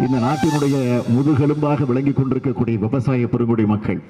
இந்த நாட்டினுடைய முதுகெலும்பாக விளங்கிக் கொண்டிருக்கக்கூடிய விவசாய பெருங்குடி மக்கள்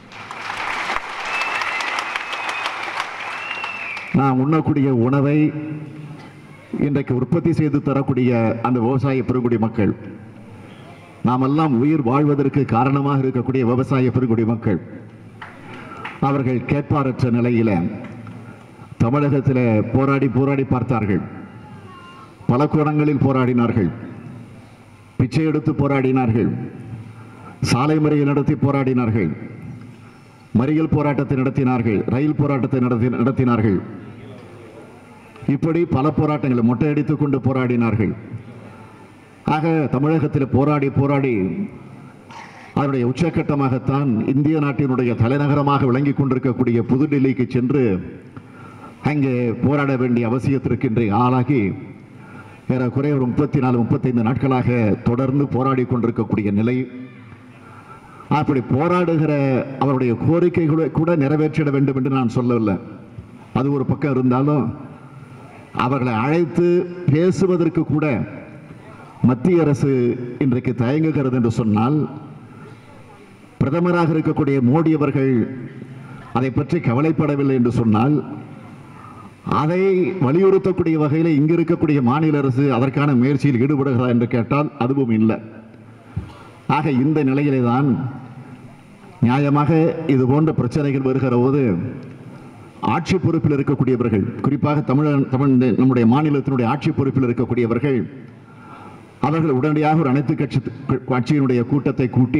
நாம் உண்ணக்கூடிய உணவை இன்றைக்கு உற்பத்தி செய்து தரக்கூடிய அந்த விவசாய பெருங்குடி மக்கள் நாமெல்லாம் உயிர் வாழ்வதற்கு காரணமாக இருக்கக்கூடிய விவசாய பெருங்குடி மக்கள் அவர்கள் கேட்பாரற்ற நிலையில தமிழகத்தில் போராடி போராடி பார்த்தார்கள் பல கோணங்களில் போராடினார்கள் பிச்சை எடுத்து போராடினார்கள் சாலை மறியல் நடத்தி போராடினார்கள் மறியல் போராட்டத்தை நடத்தினார்கள் ரயில் போராட்டத்தை நடத்தி நடத்தினார்கள் இப்படி பல போராட்டங்களை மொட்டையடித்துக் கொண்டு போராடினார்கள் ஆக தமிழகத்தில் போராடி போராடி அதனுடைய உச்சக்கட்டமாகத்தான் இந்திய நாட்டினுடைய தலைநகரமாக விளங்கிக் கொண்டிருக்கக்கூடிய புதுடில்லிக்கு சென்று அங்கே போராட வேண்டிய அவசியத்திற்கு இன்றைய ஆளாகி ஏறக்குறைய ஒரு முப்பத்தி நாலு முப்பத்தைந்து நாட்களாக தொடர்ந்து போராடி கொண்டிருக்கக்கூடிய நிலை அப்படி போராடுகிற அவருடைய கோரிக்கைகளை கூட நிறைவேற்றிட வேண்டும் என்று நான் சொல்லவில்லை அது ஒரு பக்கம் இருந்தாலும் அவர்களை அழைத்து பேசுவதற்கு கூட மத்திய அரசு இன்றைக்கு தயங்குகிறது என்று சொன்னால் பிரதமராக இருக்கக்கூடிய மோடி அவர்கள் அதை பற்றி கவலைப்படவில்லை என்று சொன்னால் அதை வலியுறுத்தக்கூடிய வகையில் இங்கு இருக்கக்கூடிய மாநில அரசு அதற்கான முயற்சியில் ஈடுபடுகிறதா என்று கேட்டால் அதுவும் இல்லை ஆக இந்த நிலையிலே தான் நியாயமாக இது போன்ற பிரச்சனைகள் வருகிற போது ஆட்சி பொறுப்பில் இருக்கக்கூடியவர்கள் குறிப்பாக தமிழ் தமிழ் நம்முடைய மாநிலத்தினுடைய ஆட்சி பொறுப்பில் இருக்கக்கூடியவர்கள் அவர்கள் உடனடியாக ஒரு அனைத்து கட்சி கட்சியினுடைய கூட்டத்தை கூட்டி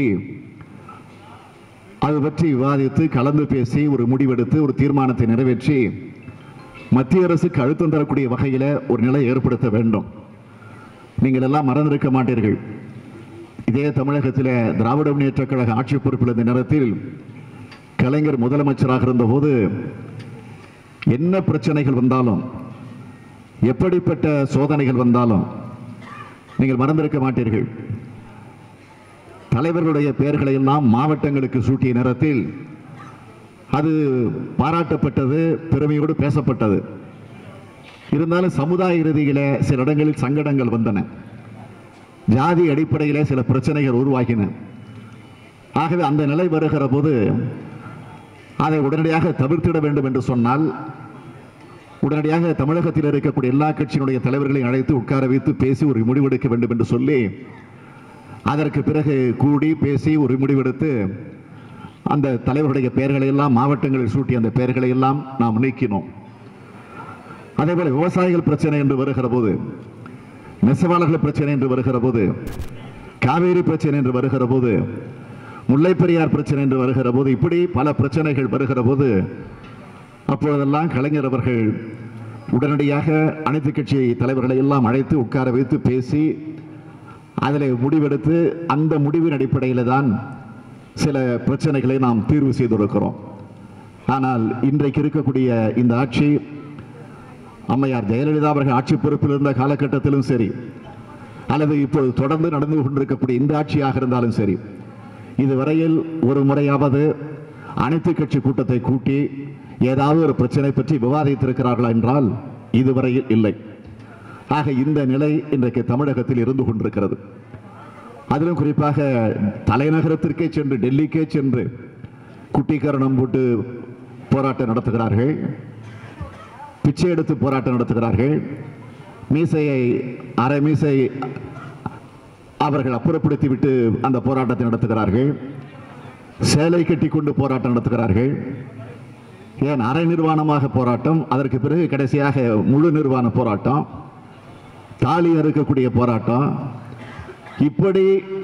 அது பற்றி விவாதித்து கலந்து பேசி ஒரு முடிவெடுத்து ஒரு தீர்மானத்தை நிறைவேற்றி மத்திய அரசுக்கு அழுத்தம் தரக்கூடிய வகையில் ஒரு நிலை ஏற்படுத்த வேண்டும் நீங்கள் எல்லாம் மறந்திருக்க மாட்டீர்கள் இதே தமிழகத்தில் திராவிட முன்னேற்றக் கழக ஆட்சி பொறுப்பில் இருந்த நேரத்தில் கலைஞர் முதலமைச்சராக இருந்தபோது என்ன பிரச்சனைகள் வந்தாலும் எப்படிப்பட்ட சோதனைகள் வந்தாலும் நீங்கள் மறந்திருக்க மாட்டீர்கள் தலைவர்களுடைய பெயர்களை எல்லாம் மாவட்டங்களுக்கு சூட்டிய நேரத்தில் அது பாராட்டப்பட்டது பெருமையோடு பேசப்பட்டது இருந்தாலும் சமுதாய ரீதியில சில இடங்களில் சங்கடங்கள் வந்தன ஜாதி அடிப்படையிலே சில பிரச்சனைகள் உருவாகின ஆகவே அந்த நிலை வருகிற போது அதை உடனடியாக தவிர்த்திட வேண்டும் என்று சொன்னால் உடனடியாக தமிழகத்தில் இருக்கக்கூடிய எல்லா கட்சியினுடைய தலைவர்களையும் அழைத்து உட்கார வைத்து பேசி ஒரு முடிவெடுக்க வேண்டும் என்று சொல்லி அதற்கு பிறகு கூடி பேசி ஒரு முடிவெடுத்து அந்த தலைவருடைய பெயர்களை எல்லாம் மாவட்டங்களில் சூட்டி அந்த பெயர்களை எல்லாம் நாம் நீக்கினோம் அதேபோல விவசாயிகள் பிரச்சனை என்று வருகிற போது நெசவாளர்கள் பிரச்சனை என்று வருகிற போது காவேரி பிரச்சனை என்று வருகிற போது முல்லைப் பெரியார் பிரச்சனை என்று வருகிற போது இப்படி பல பிரச்சனைகள் வருகிற போது அப்பொழுதெல்லாம் கலைஞர் அவர்கள் உடனடியாக அனைத்து கட்சி தலைவர்களை எல்லாம் அழைத்து உட்கார வைத்து பேசி அதில் முடிவெடுத்து அந்த முடிவின் அடிப்படையில் தான் சில பிரச்சனைகளை நாம் தீர்வு செய்திருக்கிறோம் ஆனால் இன்றைக்கு இருக்கக்கூடிய இந்த ஆட்சி அம்மையார் ஜெயலலிதா அவர்கள் ஆட்சி பொறுப்பில் இருந்த காலகட்டத்திலும் சரி அல்லது இப்பொழுது தொடர்ந்து நடந்து கொண்டிருக்கக்கூடிய இந்த ஆட்சியாக இருந்தாலும் சரி இதுவரையில் ஒரு முறையாவது அனைத்து கட்சி கூட்டத்தை கூட்டி ஏதாவது ஒரு பிரச்சனை பற்றி விவாதித்திருக்கிறார்களா என்றால் இதுவரையில் இல்லை ஆக இந்த நிலை இன்றைக்கு தமிழகத்தில் இருந்து கொண்டிருக்கிறது அதிலும் குறிப்பாக தலைநகரத்திற்கே சென்று டெல்லிக்கே சென்று குட்டிக்கரணம் போட்டு போராட்டம் நடத்துகிறார்கள் பிச்சை எடுத்து போராட்டம் நடத்துகிறார்கள் மீசையை அரை மீசை அவர்கள் அப்புறப்படுத்தி விட்டு அந்த போராட்டத்தை நடத்துகிறார்கள் சேலை கட்டி கொண்டு போராட்டம் நடத்துகிறார்கள் ஏன் அரை நிர்வாணமாக போராட்டம் அதற்கு பிறகு கடைசியாக முழு நிர்வாண போராட்டம் தாலி அறுக்கக்கூடிய போராட்டம் இப்படி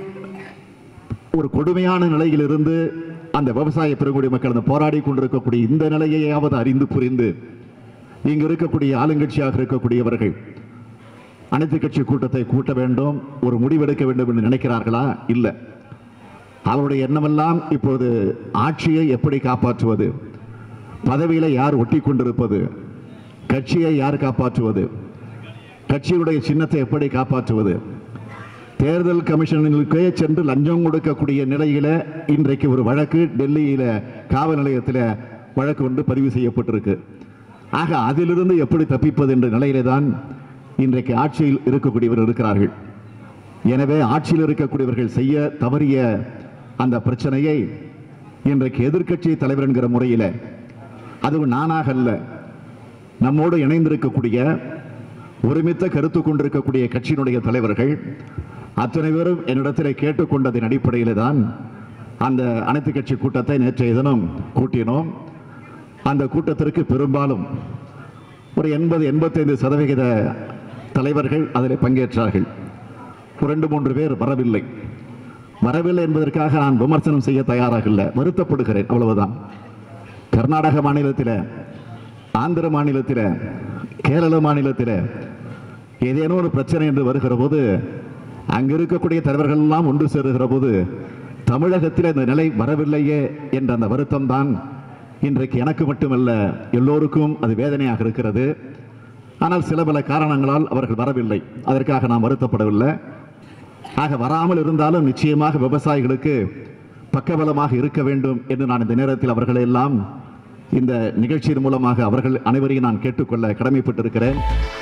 ஒரு கொடுமையான நிலையிலிருந்து அந்த விவசாய பெருங்குடி மக்கள் அந்த போராடி கொண்டிருக்கக்கூடிய இந்த நிலையையாவது அறிந்து புரிந்து இங்கு இருக்கக்கூடிய ஆளுங்கட்சியாக இருக்கக்கூடியவர்கள் அனைத்து கட்சி கூட்டத்தை கூட்ட வேண்டும் ஒரு முடிவெடுக்க வேண்டும் என்று நினைக்கிறார்களா இல்லை அவருடைய எண்ணமெல்லாம் இப்போது ஆட்சியை எப்படி காப்பாற்றுவது பதவியில யார் ஒட்டி கொண்டிருப்பது கட்சியை யார் காப்பாற்றுவது கட்சியுடைய சின்னத்தை எப்படி காப்பாற்றுவது தேர்தல் கமிஷனுக்கே சென்று லஞ்சம் கொடுக்கக்கூடிய நிலையில இன்றைக்கு ஒரு வழக்கு டெல்லியில காவல் நிலையத்தில் வழக்கு ஒன்று பதிவு செய்யப்பட்டிருக்கு ஆக அதிலிருந்து எப்படி தப்பிப்பது என்ற நிலையிலே தான் இன்றைக்கு ஆட்சியில் இருக்கக்கூடியவர் இருக்கிறார்கள் எனவே ஆட்சியில் இருக்கக்கூடியவர்கள் செய்ய தவறிய அந்த பிரச்சனையை இன்றைக்கு எதிர்க்கட்சி தலைவர் என்கிற முறையில் அதுவும் நானாக அல்ல நம்மோடு இணைந்திருக்கக்கூடிய ஒருமித்த கருத்து கொண்டிருக்கக்கூடிய கட்சியினுடைய தலைவர்கள் அத்தனை பேரும் என்னிடத்தில் கேட்டுக்கொண்டதின் அடிப்படையில் தான் அந்த அனைத்து கட்சி கூட்டத்தை நேற்றைய தினம் கூட்டினோம் அந்த கூட்டத்திற்கு பெரும்பாலும் ஒரு எண்பது எண்பத்தைந்து சதவிகித தலைவர்கள் அதில் பங்கேற்றார்கள் ஒரு ரெண்டு மூன்று பேர் வரவில்லை வரவில்லை என்பதற்காக நான் விமர்சனம் செய்ய தயாராக இல்லை வருத்தப்படுகிறேன் அவ்வளவுதான் கர்நாடக மாநிலத்தில் ஆந்திர மாநிலத்தில் கேரள மாநிலத்தில் ஏதேனும் ஒரு பிரச்சனை என்று வருகிற போது அங்கு இருக்கக்கூடிய தலைவர்கள் எல்லாம் ஒன்று சேருகிற போது தமிழகத்தில் இந்த நிலை வரவில்லையே என்ற அந்த வருத்தம் தான் இன்றைக்கு எனக்கு மட்டுமல்ல எல்லோருக்கும் அது வேதனையாக இருக்கிறது ஆனால் சில பல காரணங்களால் அவர்கள் வரவில்லை அதற்காக நாம் வருத்தப்படவில்லை ஆக வராமல் இருந்தாலும் நிச்சயமாக விவசாயிகளுக்கு பக்கபலமாக இருக்க வேண்டும் என்று நான் இந்த நேரத்தில் அவர்களை எல்லாம் இந்த நிகழ்ச்சியின் மூலமாக அவர்கள் அனைவரையும் நான் கேட்டுக்கொள்ள கடமைப்பட்டிருக்கிறேன்